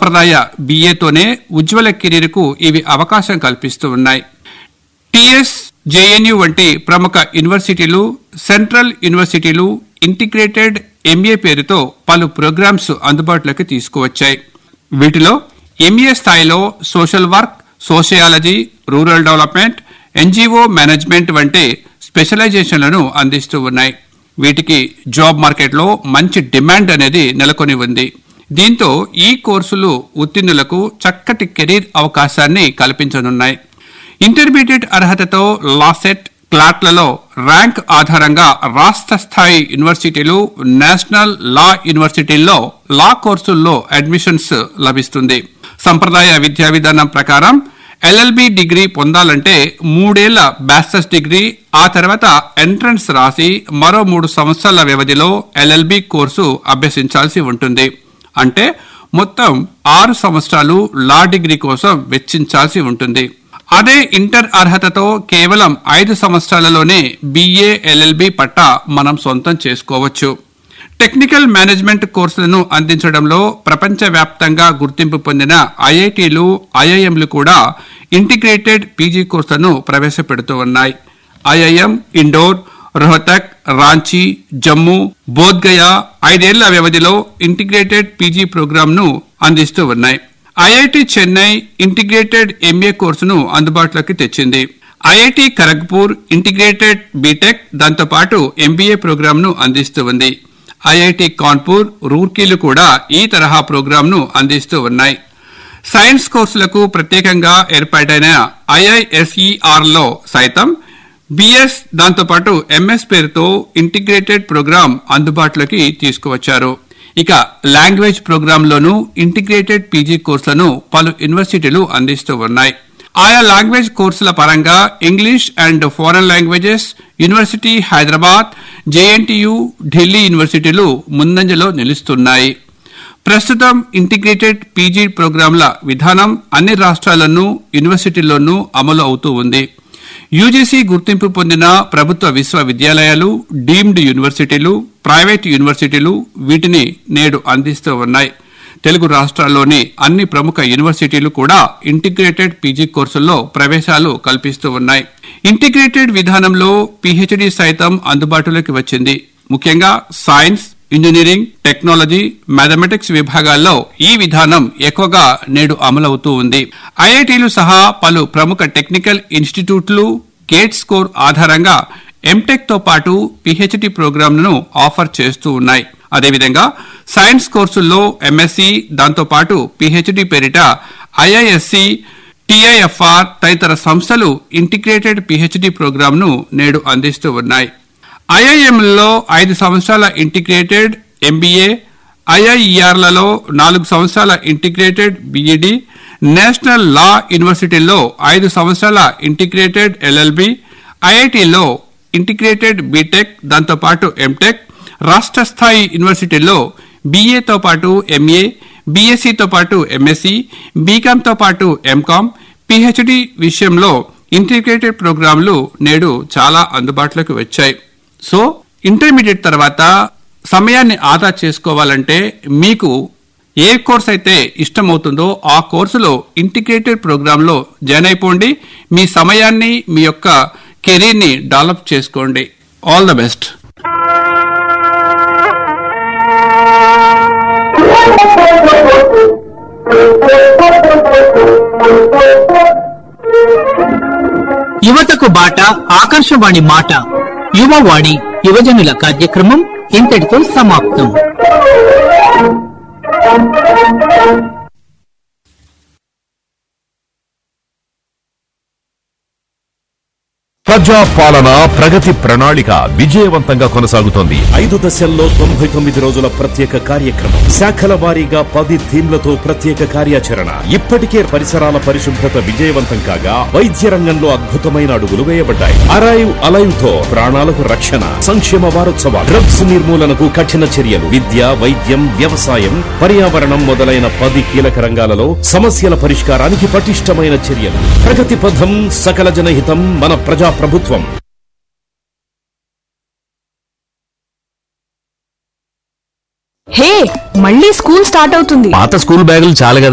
సంప్రదాయ బీఏతోనే ఉజ్వల కెరీర్కు ఇవి అవకాశం కల్పిస్తూ ఉన్నాయి టిఎస్ జేఎన్యు వంటి ప్రముఖ యూనివర్సిటీలు సెంట్రల్ యూనివర్సిటీలు ఇంటిగ్రేటెడ్ ఎంఏ పేరుతో పలు ప్రోగ్రామ్స్ అందుబాటులోకి తీసుకువచ్చాయి వీటిలో ఎంఏ స్థాయిలో social work sociology rural development NGO management వంటి స్పెషలైజేషన్లను అందిస్తూ ఉన్నాయి వీటికి జాబ్ మార్కెట్లో మంచి డిమాండ్ అనేది నెలకొని ఉంది దీంతో ఈ కోర్సులు ఉత్తీర్ణులకు చక్కటి కెరీర్ అవకాశాన్ని కల్పించనున్నాయి ఇంటర్మీడియట్ అర్హతతో లాసెట్ క్లాట్లలో ర్యాంక్ ఆధారంగా రాష్ట్ర స్థాయి యూనివర్సిటీలు నేషనల్ లా యూనివర్సిటీల్లో లా కోర్సుల్లో అడ్మిషన్స్ లభిస్తుంది సంప్రదాయ విద్యా విధానం ప్రకారం ఎల్ఎల్బి డిగ్రీ పొందాలంటే మూడేళ్ల బ్యాచిలర్స్ డిగ్రీ ఆ తర్వాత ఎంట్రన్స్ రాసి మరో మూడు సంవత్సరాల వ్యవధిలో ఎల్ఎల్బి కోర్సు అభ్యసించాల్సి ఉంటుంది అంటే మొత్తం ఆరు సంవత్సరాలు లా డిగ్రీ కోసం వెచ్చించాల్సి ఉంటుంది అదే ఇంటర్ అర్హతతో కేవలం ఐదు సంవత్సరాలలోనే బీఏ ఎల్ఎల్బి పట్టా మనం సొంతం చేసుకోవచ్చు టెక్నికల్ మేనేజ్మెంట్ కోర్సులను అందించడంలో ప్రపంచవ్యాప్తంగా గుర్తింపు పొందిన ఐఐటీలు ఐఐఎంలు కూడా ఇంటిగ్రేటెడ్ పీజీ కోర్సులను ప్రవేశపెడుతూ ఉన్నాయి ఐఐఎం ఇండోర్ రోహతక్ రాంచీ జమ్మూ బోధ్గయ ఐదేళ్ల వ్యవధిలో ఇంటిగ్రేటెడ్ పీజీ ప్రోగ్రాంను అందిస్తూ ఉన్నాయి ఐఐటి చెన్నై ఇంటిగ్రేటెడ్ ఎంఏ కోర్సును అందుబాటులోకి తెచ్చింది ఐఐటి ఖరగ్పూర్ ఇంటిగ్రేటెడ్ బీటెక్ దాంతోపాటు ఎంబీఏ ప్రోగ్రాంను అందిస్తూ ఉంది ఐఐటి కాన్పూర్ రూర్కీలు కూడా ఈ తరహా ప్రోగ్రాంను అందిస్తూ ఉన్నాయి సైన్స్ కోర్సులకు ప్రత్యేకంగా ఏర్పాటైన ఐఐఎస్ఈఆర్ లో సైతం బిఎస్ దాంతోపాటు ఎంఎస్ పేరుతో ఇంటిగ్రేటెడ్ ప్రోగ్రాం అందుబాటులోకి తీసుకువచ్చారు ఇక లాంగ్వేజ్ ప్రోగ్రాంలోనూ ఇంటిగ్రేటెడ్ పీజీ కోర్సులను పలు యూనివర్సిటీలు అందిస్తూ ఉన్నాయి ఆయా లాంగ్వేజ్ కోర్సుల పరంగా English and foreign languages university Hyderabad JNTU Delhi యూనివర్సిటీలు ముందంజలో నిలుస్తున్నాయి ప్రస్తుతం ఇంటిగ్రేటెడ్ పీజీ ప్రోగ్రాంల విధానం అన్ని రాష్ట్రాల్లోనూ యూనివర్సిటీల్లోనూ అమలు అవుతూ ఉంది యూజీసీ గుర్తింపు పొందిన ప్రభుత్వ విశ్వవిద్యాలయాలు డీమ్డ్ యూనివర్సిటీలు ప్రైవేట్ యూనివర్సిటీలు వీటిని నేడు అందిస్తూ ఉన్నాయి తెలుగు రాష్ట్రాల్లోని అన్ని ప్రముఖ యూనివర్సిటీలు కూడా ఇంటిగ్రేటెడ్ పీజీ కోర్సుల్లో ప్రవేశాలు కల్పిస్తూ ఉన్నాయి ఇంటిగ్రేటెడ్ విధానంలో పీహెచ్డీ సైతం అందుబాటులోకి వచ్చింది ముఖ్యంగా సైన్స్ ఇంజనీరింగ్ టెక్నాలజీ మ్యాథమెటిక్స్ విభాగాల్లో ఈ విధానం ఎక్కువగా నేడు అమలవుతూ ఉంది ఐఐటీలు సహా పలు ప్రముఖ టెక్నికల్ ఇన్స్టిట్యూట్లు గేట్ స్కోర్ ఆధారంగా ఎంటెక్ తో పాటు పిహెచ్డి ప్రోగ్రాంలను ఆఫర్ చేస్తూ ఉన్నాయి అదేవిధంగా సైన్స్ కోర్సుల్లో ఎంఎస్సి దాంతోపాటు పిహెచ్డి పేరిట ఐఐఎస్సి టిఐఎఫ్ఆర్ తదితర సంస్థలు ఇంటిగ్రేటెడ్ పిహెచ్డి ప్రోగ్రాంను నేడు అందిస్తూ ఉన్నాయి ఐఐఎంలలో ఐదు సంవత్సరాల ఇంటిగ్రేటెడ్ ఎంబీఏ ఐఐఈఆర్లలో నాలుగు సంవత్సరాల ఇంటిగ్రేటెడ్ బీఈడి నేషనల్ లా యూనివర్సిటీల్లో ఐదు సంవత్సరాల ఇంటిగ్రేటెడ్ ఎల్ఎల్బి ఐఐటిలో ఇంటిగ్రేటెడ్ బీటెక్ దాంతోపాటు ఎంటెక్ రాష్ట్ర స్థాయి యూనివర్సిటీల్లో బీఏతో పాటు ఎంఏ బీఎస్సీతో పాటు ఎంఎస్సీ బీకామ్తో పాటు ఎంకామ్ పిహెచ్డి విషయంలో ఇంటిగ్రేటెడ్ ప్రోగ్రాంలు నేడు చాలా అందుబాటులోకి వచ్చాయి సో ఇంటర్మీడియట్ తర్వాత సమయాన్ని ఆదా చేసుకోవాలంటే మీకు ఏ కోర్స్ అయితే ఇష్టమవుతుందో ఆ కోర్సులో ఇంటిగ్రేటెడ్ ప్రోగ్రాంలో జాయిన్ అయిపోండి మీ సమయాన్ని మీ యొక్క కెరీర్ని డెవలప్ చేసుకోండి ఆల్ ద బెస్ట్ యువతకు బాట ఆకాశవాణి మాట యువవాణి యువజనుల కార్యక్రమం ఇంతటితో సమాప్తం ప్రజా పాలన ప్రగతి ప్రణాళిక విజయవంతంగా కొనసాగుతోంది ఐదు దశల్లో తొంభై తొమ్మిది రోజుల ప్రత్యేక కార్యక్రమం శాఖల వారీగా పది థీమ్లతో ప్రత్యేక కార్యాచరణ ఇప్పటికే పరిసరాల పరిశుభ్రత విజయవంతం కాగా వైద్య రంగంలో అద్భుతమైన అడుగులు వేయబడ్డాయి అరైవ్ అలైవ్ తో ప్రాణాలకు రక్షణ సంక్షేమ వారోత్సవాలు డ్రగ్స్ నిర్మూలనకు కఠిన చర్యలు విద్య వైద్యం వ్యవసాయం పర్యావరణం మొదలైన పది కీలక రంగాలలో సమస్యల పరిష్కారానికి పటిష్టమైన చర్యలు ప్రగతి పథం సకల జనహితం మన ప్రజా ప్రభుత్వం హే మళ్ళీ స్కూల్ స్టార్ట్ అవుతుంది పాత స్కూల్ బ్యాగులు చాలు కదా